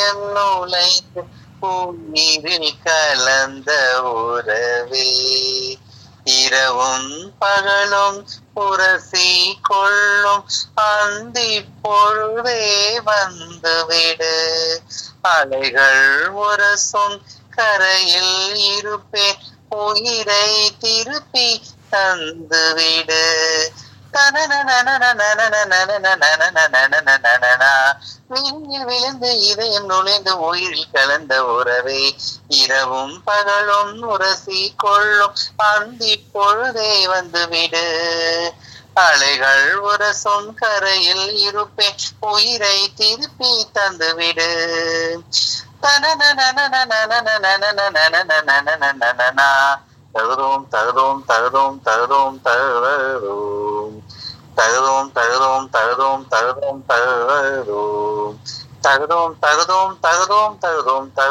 இதயம் நுழைந்து உயிரில் கலந்த உறவே இரவும் பகலும் உரசி கொள்ளும் அந்தி பொழுதே வந்துவிடு அலைகள் உரசும் கரையில் இருப்பேன் உயிரை திருப்பி தந்துவிடு விண்ணில் விழுந்து இதயம் நுழைந்து உயிரில் கலந்த உறவே இரவும் பகலும் உரசி கொள்ளும் அந்தி பொழுதே வந்துவிடு அலைகள் உரசும் கரையில் இருப்பேன் உயிரை திருப்பி தந்துவிடு தகுதோம் தகுதோம் தகுதோம் தகுதோம் தகுதோம் தகுதோம் தகுதோம் தகுதோம் தகுதோம் தகுதோம் தகுதோம் தகுதோம் தகுதோம் தகுதோம் தகுதோம்